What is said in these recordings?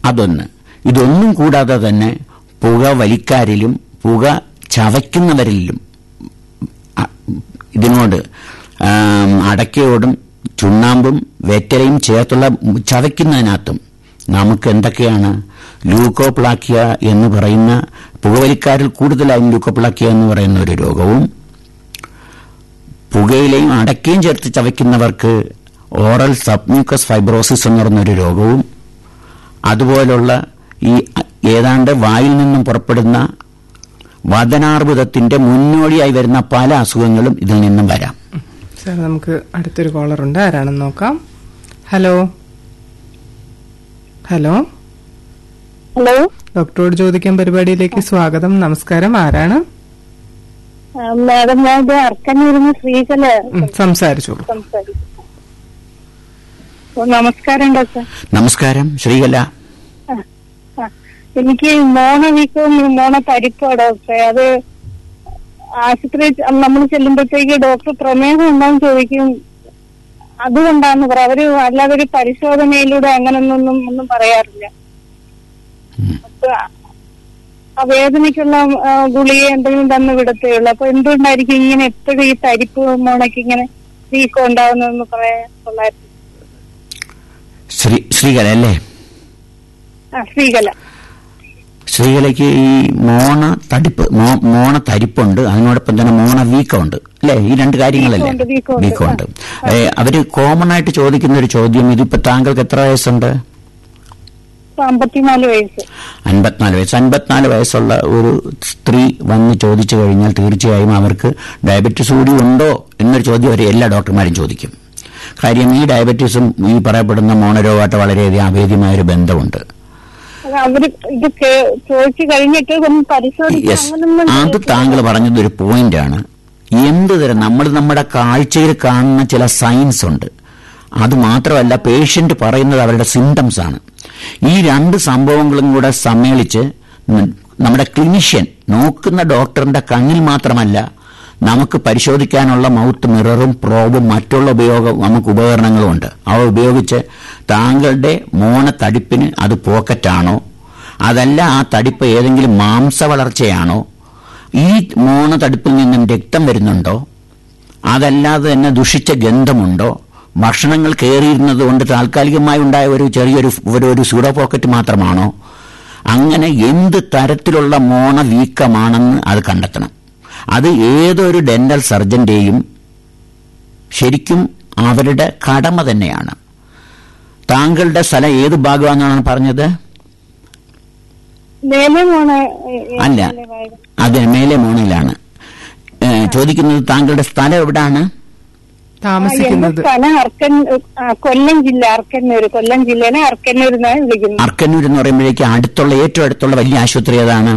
അതൊന്ന് ഇതൊന്നും കൂടാതെ തന്നെ പുക വലിക്കാരിലും പുക ചവയ്ക്കുന്നവരിലും അ- ഇതിനോട് ആം, അടയ്ക്കയോടും ചുണ്ണാമ്പും വെറ്റലയും ചേർത്തുള്ള ചവയ്ക്കുന്നതിനകത്തും നമുക്ക് എന്തൊക്കെയാണ് ലൂക്കോപ്ലാക്കിയ എന്ന് പറയുന്ന പുകവലിക്കാരിൽ കൂടുതലായും ലൂക്കോപ്ലാക്കിയ എന്ന് പറയുന്ന ഒരു രോഗവും പുകയിലയും അടയ്ക്കയും ചേർത്ത് ചവയ്ക്കുന്നവർക്ക് ഓറൽ സബ്മ്യൂക്കസ് ഫൈബ്രോസിസ് എന്ന് പറയുന്നൊരു രോഗവും അതുപോലുള്ള ഈ ഏതാണ്ട് വായിൽ നിന്നും പുറപ്പെടുന്ന വദനാർബുദത്തിന്റെ മുന്നോടിയായി വരുന്ന പല അസുഖങ്ങളും ഇതിൽ നിന്നും വരാം സാർ നമുക്ക് അടുത്തൊരു കോളർ ഉണ്ട് ആരാണെന്ന് നോക്കാം ഹലോ ഹലോ ഹലോ ഡോക്ടറോട് ചോദിക്കാൻ പരിപാടിയിലേക്ക് സ്വാഗതം നമസ്കാരം ആരാണ് ആ, മാഡം ഞാൻ ഇത് അർക്കന്നൂരിന്ന് ശ്രീകല ഉം, സംസാരിച്ചോളൂ സംസാരിക്കും ഓ, നമസ്കാരം ഡോക്ടർ നമസ്കാരം ശ്രീകല ആ, ആ. എനിക്ക് മോണ വീക്കവും മോണ പരിപ്പോ ഡോക്ടറെ അത് ആശുപത്രി നമ്മൾ ചെല്ലുമ്പോഴത്തേക്ക് ഡോക്ടർ പ്രമേഹം ഉണ്ടാന്ന് ചോദിക്കും അതുകൊണ്ടാന്ന് പറ അവര് അല്ലാതെ ഒരു പരിശോധനയിലൂടെ അങ്ങനൊന്നും ഒന്നും പറയാറില്ല അപ്പൊ ആ വേദനയ്ക്കുള്ള ആ, ഗുളിക എന്തെങ്കിലും തന്നു വിടത്തേ ഉള്ളൂ അപ്പൊ എന്തുകൊണ്ടായിരിക്കും ഇങ്ങനെ എപ്പോഴും ഈ തരിപ്പ് മോണയ്ക്ക് ഇങ്ങനെ വീക്കം ഉണ്ടാവുന്നതെന്ന് പറയാൻ കൊള്ളായിരുന്നു ശ്രീ ശ്രീകല അല്ലേ ആ ശ്രീകല ശ്രീകലയ്ക്ക് ഈ മോണ തടിപ്പ് മോ- മോണ തരിപ്പുണ്ട് അതിനോടൊപ്പം തന്നെ മോണ വീക്കമുണ്ട് അല്ലേ ഈ രണ്ട് കാര്യങ്ങളല്ലേ വീക്കമുണ്ട്, വീക്കമുണ്ട്. വീക്കമുണ്ട് ഏ, അവര് കോമൺ ആയിട്ട് ചോദിക്കുന്ന ഒരു ചോദ്യം ഇതിപ്പോ താങ്കൾക്ക് എത്ര വയസ്സുണ്ട് ഇപ്പൊ അമ്പത്തിനാല് വയസ്സ് അൻപത്തിനാല് വയസ്സ് അൻപത്തിനാല് വയസ്സുള്ള ഒരു സ്ത്രീ വന്ന് ചോദിച്ചു കഴിഞ്ഞാൽ തീർച്ചയായും അവർക്ക് ഡയബറ്റീസ് കൂടി ഉണ്ടോ എന്നൊരു ചോദ്യം അവർ എല്ലാ ഡോക്ടർമാരും ചോദിക്കും കാര്യം ഈ ഡയബറ്റീസും ഈ പറയപ്പെടുന്ന മോണരോഗമായിട്ട് വളരെയധികം അഭേദ്യമായ ഒരു ബന്ധമുണ്ട് അത് അവര് ഇത് കേ- ചോദിച്ചു കഴിഞ്ഞിട്ട് ഒന്ന് പരിശോധിച്ച് യെസ് അങ്ങനൊന്നും അത് താങ്കൾ പറഞ്ഞത് ഒരു പോയിന്റാണ് എന്ത് തരം നമ്മൾ നമ്മുടെ കാഴ്ചയിൽ കാണുന്ന ചില സൈൻസ് ഉണ്ട് അത് മാത്രമല്ല പേഷ്യന്റ് പറയുന്നത് അവരുടെ സിംറ്റംസ് ആണ് ഈ രണ്ട് സംഭവങ്ങളും കൂടെ സമ്മേളിച്ച് ഉം നമ്മുടെ ക്ലിനിഷ്യൻ നോക്കുന്ന ഡോക്ടറിന്റെ കണ്ണിൽ മാത്രമല്ല നമുക്ക് പരിശോധിക്കാനുള്ള മൗത്ത് മിററും പ്രോബും മറ്റുള്ള ഉപയോഗം നമുക്ക് ഉപകരണങ്ങളും ഉണ്ട് അവ ഉപയോഗിച്ച് താങ്കളുടെ മോണ തടിപ്പിന് അത് പോക്കറ്റാണോ അതല്ല ആ തടിപ്പ് ഏതെങ്കിലും മാംസ വളർച്ചയാണോ ഈ മോണ തടിപ്പിൽ നിന്നും രക്തം വരുന്നുണ്ടോ അതല്ലാതെ തന്നെ ദുഷിച്ച ഗന്ധമുണ്ടോ ഭക്ഷണങ്ങൾ കയറിയിരുന്നത് കൊണ്ട് താൽക്കാലികമായി ഉണ്ടായ ഒരു ചെറിയൊരു ഒരു ഒരു സൂഡോ പോക്കറ്റ് മാത്രമാണോ അങ്ങനെ എന്ത് തരത്തിലുള്ള മോണ വീക്കമാണെന്ന് അത് കണ്ടെത്തണം അത് ഏതൊരു ഡെന്റൽ സർജന്റെയും ശരിക്കും അവരുടെ കടമ തന്നെയാണ് താങ്കളുടെ സ്ഥലം ഏത് ഭാഗമാണെന്നാണ് പറഞ്ഞത് മേലെ മോണ അല്ല അത് മേലെ മോണിലാണ് ഏ, ചോദിക്കുന്നത് താങ്കളുടെ സ്ഥലം എവിടാണ് എന്റെ താമസിക്കുന്നത് സ്ഥലം അർക്കൻ ആ, കൊല്ലം ജില്ല അർക്കന്നൂര് കൊല്ലം ജില്ലയിലെ അർക്കന്നൂർ നിന്നാണ് വിളിക്കുന്നത് അർക്കന്നൂർ എന്ന് പറയുമ്പോഴേക്ക് അടുത്തുള്ള ഏറ്റവും അടുത്തുള്ള വലിയ ആശുപത്രി ഏതാണ്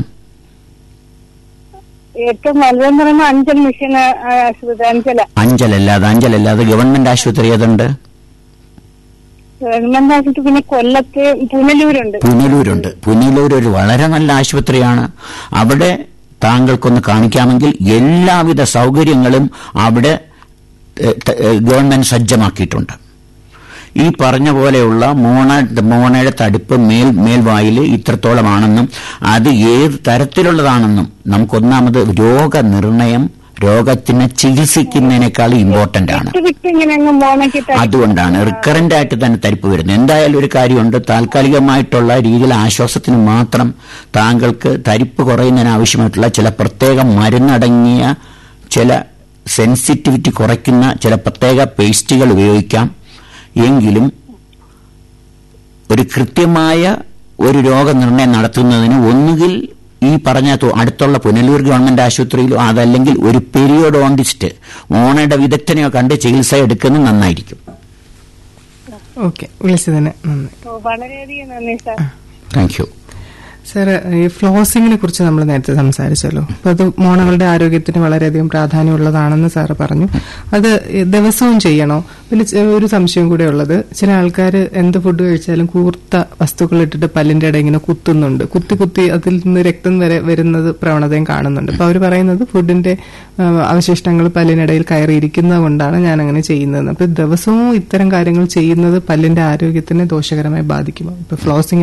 ഏറ്റവും വലുതെന്ന് പറയുമ്പോൾ അഞ്ചൽ മിഷൻ ആ, ആശുപത്രി അഞ്ചല അഞ്ചലല്ലാതെ അഞ്ചലല്ലാതെ ഗവൺമെന്റ് ആശുപത്രി ഏതുണ്ട് ഗവൺമെന്റ് ആശുപത്രി പിന്നെ കൊല്ലത്ത് പുനലൂരുണ്ട് പുനലൂരുണ്ട് പുനലൂർ ഒരു വളരെ നല്ല ആശുപത്രിയാണ് അവിടെ താങ്കൾക്കൊന്ന് കാണിക്കാമെങ്കിൽ എല്ലാവിധ സൗകര്യങ്ങളും അവിടെ ഏ, ത- ഏ, ഗവൺമെന്റ് സജ്ജമാക്കിയിട്ടുണ്ട് ഈ പറഞ്ഞ പോലെയുള്ള മോണ മോണയുടെ തടിപ്പ് മേൽ മേൽവായിൽ ഇത്രത്തോളമാണെന്നും അത് ഏത് തരത്തിലുള്ളതാണെന്നും നമുക്കൊന്നാമത് രോഗനിർണയം രോഗത്തിനെ ചികിത്സിക്കുന്നതിനേക്കാൾ ഇമ്പോർട്ടന്റ് ആണ് വിട്ട് വിട്ട് ഇങ്ങനെ അങ്ങ് മോണയ്ക്ക് തടി- അതുകൊണ്ടാണ് റിക്കറന്റ് ആയിട്ട് തന്നെ തരിപ്പ് വരുന്നത് എന്തായാലും ഒരു കാര്യമുണ്ട് താൽക്കാലികമായിട്ടുള്ള രീതിയിൽ ആശ്വാസത്തിന് മാത്രം താങ്കൾക്ക് തരിപ്പ് കുറയുന്നതിന് ആവശ്യമായിട്ടുള്ള ചില പ്രത്യേക മരുന്നടങ്ങിയ ചില സെൻസിറ്റിവിറ്റി കുറയ്ക്കുന്ന ചില പ്രത്യേക പേസ്റ്റുകൾ ഉപയോഗിക്കാം എങ്കിലും ഒരു കൃത്യമായ ഒരു രോഗനിർണയം നടത്തുന്നതിന് ഒന്നുകിൽ ഈ പറഞ്ഞ തു- അടുത്തുള്ള പുനലൂർ ഗവൺമെന്റ് ആശുപത്രിയിലോ അതല്ലെങ്കിൽ ഒരു പെരിയോഡോണ്ടിസ്റ്റ് മോണയുടെ വിദഗ്ധനെയോ കണ്ട് ചികിത്സ എടുക്കുന്നത് നന്നായിരിക്കും ഓക്കെ വിളിച്ചതിന് നന്ദി ഓ, വളരെയധികം നന്ദി സാർ താങ്ക് യു സാർ ഈ ഫ്ലോസിങ്ങിനെ കുറിച്ച് നമ്മൾ നേരത്തെ സംസാരിച്ചല്ലോ അപ്പൊ അത് മോണകളുടെ ആരോഗ്യത്തിന് വളരെയധികം പ്രാധാന്യമുള്ളതാണെന്ന് സാറ് പറഞ്ഞു അത് ദിവസവും ചെയ്യണോ പിന്നെ ചെ- ഒരു സംശയം കൂടെ ഉള്ളത് ചില ആൾക്കാർ എന്ത് ഫുഡ് കഴിച്ചാലും കൂർത്ത വസ്തുക്കൾ ഇട്ടിട്ട് പല്ലിന്റെ ഇടയിൽ ഇങ്ങനെ കുത്തുന്നുണ്ട് കുത്തി കുത്തി അതിൽ നിന്ന് രക്തം വരെ വരുന്നത് പ്രവണതയും കാണുന്നുണ്ട് അപ്പൊ അവർ പറയുന്നത് ഫുഡിന്റെ ആ, അവശിഷ്ടങ്ങൾ പല്ലിനിടയിൽ കയറിയിരിക്കുന്നത് കൊണ്ടാണ് ഞാൻ അങ്ങനെ ചെയ്യുന്നത് അപ്പൊ ദിവസവും ഇത്തരം കാര്യങ്ങൾ ചെയ്യുന്നത് പല്ലിന്റെ ആരോഗ്യത്തിനെ ദോഷകരമായി ബാധിക്കുമോ ഇപ്പൊ ഫ്ലോസിംഗ്